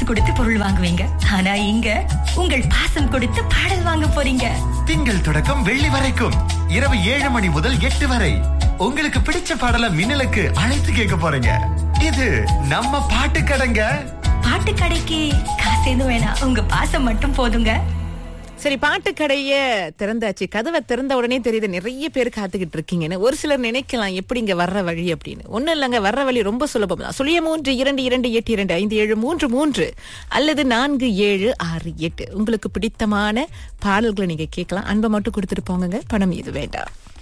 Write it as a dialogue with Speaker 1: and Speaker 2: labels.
Speaker 1: கொடுத்து பொருள் வாங்குவீங்க ஆனா இங்க உங்கள் பாசம் கொடுத்து பாடல் வாங்க போறீங்க
Speaker 2: திங்கள் தொடக்கம் வெள்ளி வரைக்கும் இரவு ஏழு மணி முதல் எட்டு வரை உங்களுக்கு பிடிச்ச பாடல மின்னலுக்கு அழைத்து கேட்க போறீங்க இது நம்ம பாட்டு கடைங்க
Speaker 1: பாட்டு கடைக்கு காசு எதுவும் வேணாம் உங்க பாசம் மட்டும் போதுங்க
Speaker 3: சரி பாட்டு கடைய திறந்தாச்சு கதவை திறந்த உடனே தெரியுது நிறைய பேர் காத்துக்கிட்டு இருக்கீங்கன்னு ஒரு சிலர் நினைக்கலாம் எப்படி இங்க வர்ற வழி அப்படின்னு ஒண்ணும் இல்லைங்க வர்ற வழி ரொம்ப சுலபம் தான் சுழிய மூன்று இரண்டு இரண்டு எட்டு இரண்டு ஐந்து ஏழு மூன்று மூன்று அல்லது நான்கு ஏழு ஆறு எட்டு உங்களுக்கு பிடித்தமான பாடல்களை நீங்க கேட்கலாம் அன்பை மட்டும் கொடுத்துட்டு போங்க பணம் இது வேண்டாம்